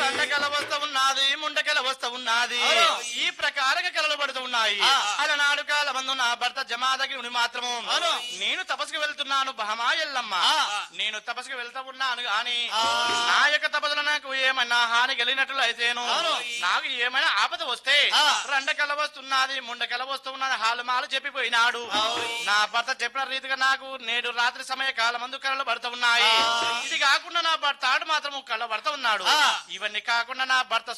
రండకెల వస్తా ఉన్నది ముండకెల వస్తా ఉన్నది అవును. ఈ ప్రకారంగా కలలు పడుతూ ఉన్నాయి ఆ. అలనాడు కాలమందు నా భర్త జమాదగిరి మాత్రము అవును. నేను తపస్సుకు వెళ్తున్నాను బహమా ఎల్లమ్మ ఆ. నేను తపస్సుకు వెళ్తా ఉన్నాను గాని ఆ. నా యొక్క తపస్సులో నాకు ఏమైనా హాని కలిగినట్లు అయితేను అవును. నాకు ఏమైనా ఆపద వస్తే ఆ. రెండకెల వస్తున్నది ముండకెల వస్తున్నది హాలుమాలు చెప్పిపోయినాడు నా భర్త చెప్పిన రీతిగా నాకు నేడు రాత్రి సమయ కాలమందు కళలు పడుతూ ఉన్నాయి ఆ. ఇది కాకుండా నా భర్త ఆడు మాత్రం కళ్ళ పడుతూ ఉన్నాడు ఆ. ఇవన్నీ కాకుండా నా భర్త